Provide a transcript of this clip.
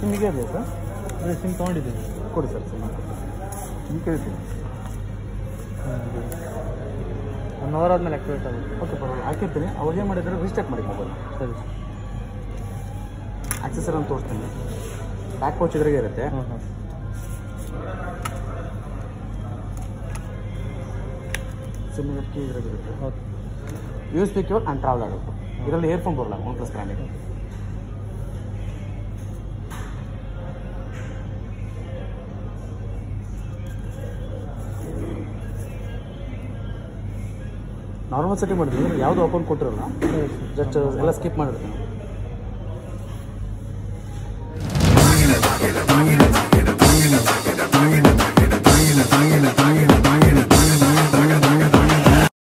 ಸಿಮ್ಮಿಗೆ ಇದೆಯಾ ಸರ್ ಅದೇ ಸಿಮ್ ತೊಗೊಂಡಿದ್ದೀನಿ ಕೊಡಿ ಸರ್ ಸಿಮ್ ಸಿಮ್ ಕೇಳ್ತೀನಿ ಒನ್ ಅವರ್ ಆದಮೇಲೆ ಆಕ್ಟಿವೇಟ್ ಆಗುತ್ತೆ ಓಕೆ ಪರವಾಗಿಲ್ಲ ಹಾಕಿರ್ತೀನಿ ಅವಾಗ ಏನು ಮಾಡಿದ್ರೆ ರಿಸ್ಟಾರ್ಟ್ ಮಾಡಿ ಮೊಬೈಲ್ ಸರಿ ಆಕ್ಸೆಸರ್ ಅಂತ ತೋರಿಸ್ತೀನಿ ಬ್ಯಾಕ್ ಪೌಚ್ ಇದ್ರಾಗೆ ಇರುತ್ತೆ ಹಾಂ ಹಾಂ ಸಿಮ್ ಕೀ ಇದ್ರಾಗೆ ಇರುತ್ತೆ okay U S B cable and travel ಆಗುತ್ತೆ ಇದರಲ್ಲಿ ಇಯರ್ಫೋನ್ ಬರಲ್ಲ ಒನ್ ಪ್ಲಸ್ ಬ್ರ್ಯಾಂಡಿಗೆ ನಾರ್ಮಲ್ ಸೆಟ್ಟಿಂಗ್ ಮಾಡಿದ್ವಿ ಯಾವುದು ಅಕೌಂಟ್ ಕೊಟ್ಟಿರಲ್ಲ ಜಸ್ಟ್ ಎಲ್ಲ ಸ್ಕಿಪ್ ಮಾಡಿರ್ತೀನಿ